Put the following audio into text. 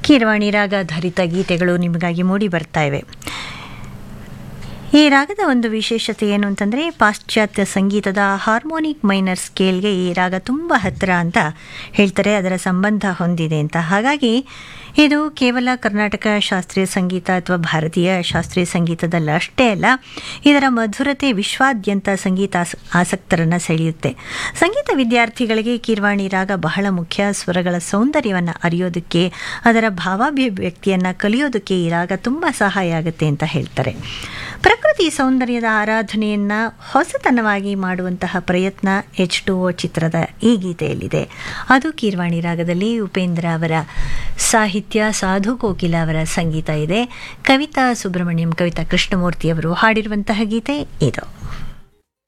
ಕೀರವಾಣಿ ರಾಗಾಧಾರಿತ ಗೀತೆಗಳು ನಿಮಗಾಗಿ ಮೂಡಿ ಬರ್ತಾ ಇವೆ ಈ ರಾಗದ ಒಂದು ವಿಶೇಷತೆ ಏನು ಅಂತಂದರೆ ಪಾಶ್ಚಾತ್ಯ ಸಂಗೀತದ ಹಾರ್ಮೋನಿಕ್ ಮೈನರ್ ಸ್ಕೇಲ್ಗೆ ಈ ರಾಗ ತುಂಬ ಹತ್ತಿರ ಅಂತ ಹೇಳ್ತಾರೆ ಅದರ ಸಂಬಂಧ ಹೊಂದಿದೆ ಅಂತ ಹಾಗಾಗಿ ಇದು ಕೇವಲ ಕರ್ನಾಟಕ ಶಾಸ್ತ್ರೀಯ ಸಂಗೀತ ಅಥವಾ ಭಾರತೀಯ ಶಾಸ್ತ್ರೀಯ ಸಂಗೀತದಲ್ಲ ಅಷ್ಟೇ ಅಲ್ಲ ಇದರ ಮಧುರತೆ ವಿಶ್ವಾದ್ಯಂತ ಸಂಗೀತ ಆಸ ಆಸಕ್ತರನ್ನು ಸೆಳೆಯುತ್ತೆ ಸಂಗೀತ ವಿದ್ಯಾರ್ಥಿಗಳಿಗೆ ಕೀರ್ವಾಣಿ ರಾಗ ಬಹಳ ಮುಖ್ಯ ಸ್ವರಗಳ ಸೌಂದರ್ಯವನ್ನು ಅರಿಯೋದಕ್ಕೆ ಅದರ ಭಾವಾಭಿವ್ಯಕ್ತಿಯನ್ನು ಕಲಿಯೋದಕ್ಕೆ ಈ ರಾಗ ತುಂಬ ಸಹಾಯ ಆಗುತ್ತೆ ಅಂತ ಹೇಳ್ತಾರೆ ಪ್ರಕೃತಿ ಸೌಂದರ್ಯದ ಆರಾಧನೆಯನ್ನು ಹೊಸತನವಾಗಿ ಮಾಡುವಂತಹ ಪ್ರಯತ್ನ ಎಚ್ ಟು ಓ ಚಿತ್ರದ ಈ ಗೀತೆಯಲ್ಲಿದೆ ಅದು ಕೀರ್ವಾಣಿ ರಾಗದಲ್ಲಿ ಉಪೇಂದ್ರ ಅವರ ಸಾಹಿತ್ಯ ಸಾಧು ಕೋಕಿಲ ಅವರ ಸಂಗೀತ ಇದೆ ಕವಿತಾ ಸುಬ್ರಹ್ಮಣ್ಯಂ ಕವಿತಾ ಕೃಷ್ಣಮೂರ್ತಿ ಅವರು ಹಾಡಿರುವಂತಹ ಗೀತೆ ಇದು